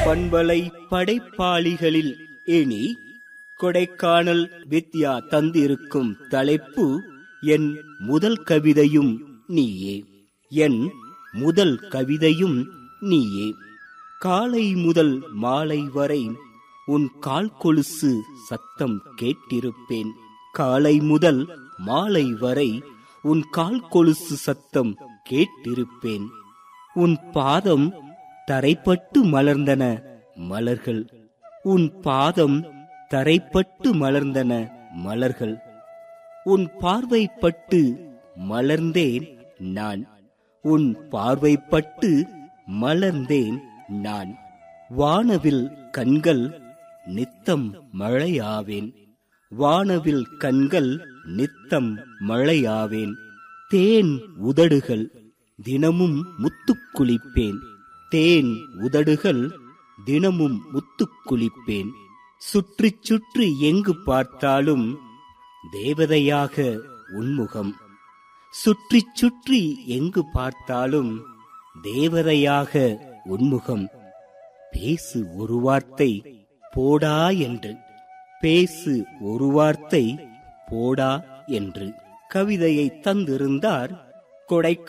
பண்பலை படைப்பாளிகளில் இனி கொடைக்கானல் வித்யா தந்திருக்கும் தலைப்பு என் முதல் கவிதையும் நீயே என் முதல் கவிதையும் நீயே காலை முதல் மாலை வரை உன் கால் கொலுசு சத்தம் கேட்டிருப்பேன் காலை முதல் மாலை வரை உன் கால் கொலுசு சத்தம் கேட்டிருப்பேன் உன் பாதம் தரைப்பட்டு மலர்ந்தன மலர்கள் உன் பாதம் தரைப்பட்டு மலர்ந்தன மலர்கள் உன் பார்வைப்பட்டு மலர்ந்தேன் நான் உன் பார்வைப்பட்டு மலர்ந்தேன் நான் வானவில் கண்கள் நித்தம் மழையாவேன் வானவில் கண்கள் நித்தம் மழையாவேன் தேன் உதடுகள் தினமும் முத்துக் குளிப்பேன் தேன் உதடுகள் தினமும் முத்துக் குளிப்பேன் சுற்றி சுற்றி எங்கு பார்த்தாலும் தேவதையாக உன்முகம் சுற்றி சுற்றி எங்கு பார்த்தாலும் தேவதையாக உன்முகம் பேசு ஒரு வார்த்தை போடா என்று பேசு ஒரு வார்த்தை போடா என்று கவிதையை தந்திருந்தார் கொடைக்கானல்